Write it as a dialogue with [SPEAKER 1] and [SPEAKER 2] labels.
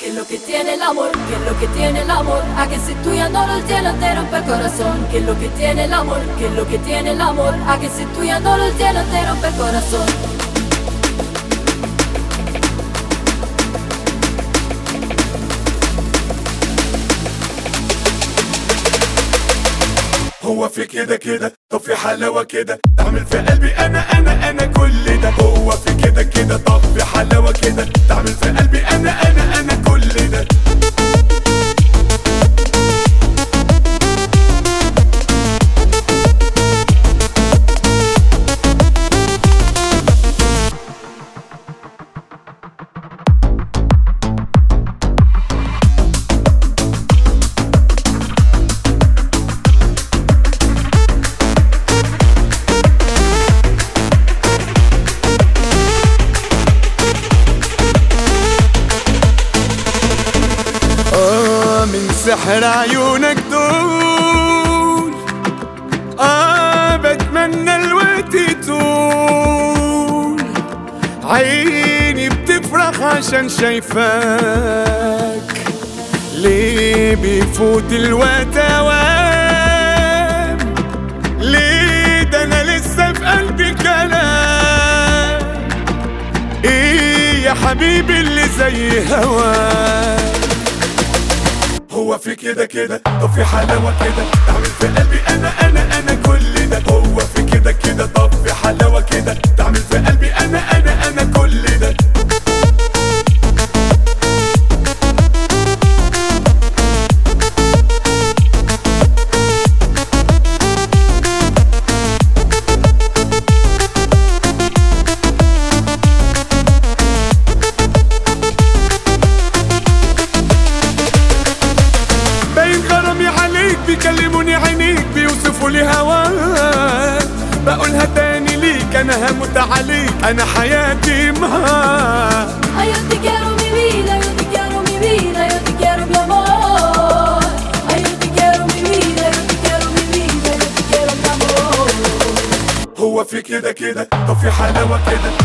[SPEAKER 1] que es lo que tiene el amor, que es lo que tiene el amor. A que si tú ya no lo tienes te rompe el corazón. Que es lo que tiene el amor, que es lo que tiene el amor. A que si tú ya no lo tienes te rompe el corazón.
[SPEAKER 2] هو في كده كده طب في حلاوة كده تعمل في قلبي أنا أنا أنا كل ده هو في كده كده طب في حلاوة كده تعمل في قلبي أنا أنا أنا كل ده آه من سحر عيونك دول آه بتمنى الوقت يطول عيني بتفرح عشان شايفاك ليه بيفوت الوقت اوام ليه ده انا لسه في قلبي كلام ايه يا حبيبي اللي زي هواك هو في كده كده طب في حلاوة كده تعمل في قلبي أنا أنا أنا كل ده هو في كده كده طب في حلاوة كده تعمل في قلبي أنا أنا أنا كل ده باين غرامي عليك بيكلموني عينيك بيوصفوا لي هواك بقولها تاني ليك انا هموت عليك انا حياتي معاك
[SPEAKER 1] Ay, yo te quiero mi vida, yo te quiero mi vida, yo te quiero mi amor. Ay, yo te quiero mi vida, yo te quiero mi vida, yo te quiero mi amor.
[SPEAKER 2] هو في كده كده طب في حلاوة كده